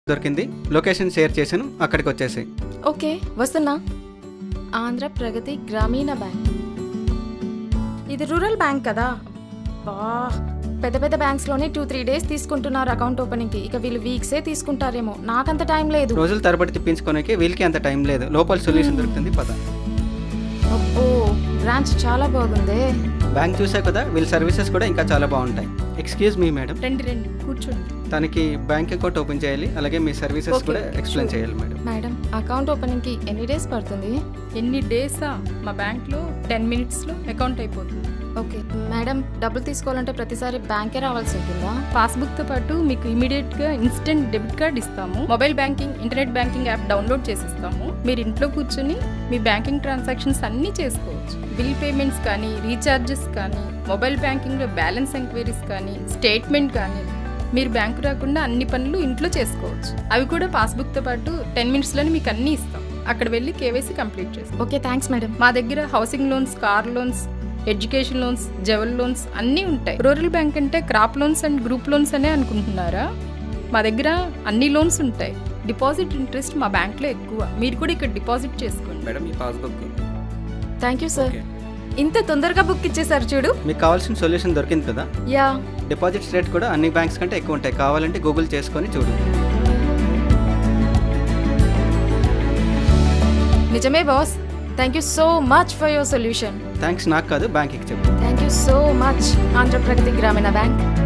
దొరికింది location share చేశాను అక్కడికి వచ్చేసి ఓకే వస్తున్నా ఆంధ్ర ప్రగతి గ్రామీణ బ్యాంక్ ఇది రూరల్ బ్యాంక్ కదా బా పెద్ద పెద్ద బ్యాంక్స్లోనే టూ త్రీ డేస్ తీసుకుంటున్నారు అకౌంట్ ఓపెనింగ్కి ఇక వీళ్ళు వీక్సే తీసుకుంటారేమో నాకంత టైం లేదు రోజులు తరబడి తిప్పించుకోనికి వీళ్ళకి అంత టైం లేదు లోపల సొల్యూషన్ దొరుకుతుంది పద అబ్బో బ్రాంచ్ చాలా బాగుందే బ్యాంక్ చూసా కదా వీళ్ళ సర్వీసెస్ కూడా ఇంకా చాలా బాగుంటాయి ఎక్స్క్యూజ్ మీ మేడం రండి రండి కూర్చోండి తనకి బ్యాంక్ అకౌంట్ ఓపెన్ చేయాలి అలాగే మీ సర్వీసెస్ Okay, కూడా ఎక్స్ప్లెయిన్ sure. చేయాలి మేడం మేడం అకౌంట్ ఓపెనింగ్కి ఎన్ని డేస్ పడుతుంది ఎన్ని డేసా మా బ్యాంక్లో టెన్ మినిట్స్లో అకౌంట్ అయిపోతుంది ఓకే మేడం డబ్బులు తీసుకోవాలంటే ప్రతిసారి బ్యాంకే రావాల్సి ఉంటుందా పాస్బుక్తో పాటు మీకు ఇమీడియట్గా ఇన్స్టెంట్ డెబిట్ కార్డ్ ఇస్తాము mobile banking internet banking app download చేసిస్తాము మీరు ఇంట్లో కూర్చొని మీ బ్యాంకింగ్ ట్రాన్సాక్షన్స్ అన్నీ చేసుకోవచ్చు బిల్ పేమెంట్స్ కానీ రీఛార్జెస్ కానీ మొబైల్ బ్యాంకింగ్లో బ్యాలెన్స్ ఎంక్వైరీస్ కానీ స్టేట్మెంట్ కానీ మీరు బ్యాంకు రాకుండా అన్ని పనులు ఇంట్లో చేసుకోవచ్చు అవి కూడా పాస్బుక్తో పాటు టెన్ మినిట్స్లోనే మీకు అన్నీ ఇస్తాం అక్కడ వెళ్ళి కేవైసీ కంప్లీట్ చేస్తాం ఓకే థ్యాంక్స్ మేడం మా దగ్గర housing loans car loans education loans jewel loans అన్నీ ఉంటాయి రూరల్ బ్యాంక్ అంటే crop loans and group loans అనే అనుకుంటున్నారా మా దగ్గర అన్ని లోన్స్ ఉంటాయి డిపాజిట్ ఇంట్రెస్ట్ మా బ్యాంక్లో ఎక్కువ మీరు కూడా ఇక్కడ డిపాజిట్ చేసుకోండి మేడం ఈ passbook thank you sir okay. ఇంత తొందరగా బుక్ ఇచ్చేసారు చూడు మీకు కావాల్సిన సొల్యూషన్ దొరికింది కదా యా డిపాజిట్స్ రేట్ కూడా అన్ని బ్యాంక్స్ కంటే ఎక్కువ ఉంటాయి కావాలంటే గూగుల్ చేసుకొని చూడు నిజమే boss thank you so much for your solution thanks నాకు కాదు బ్యాంక్కి చెప్పు thank you so much Andhra Pragathi Grameena bank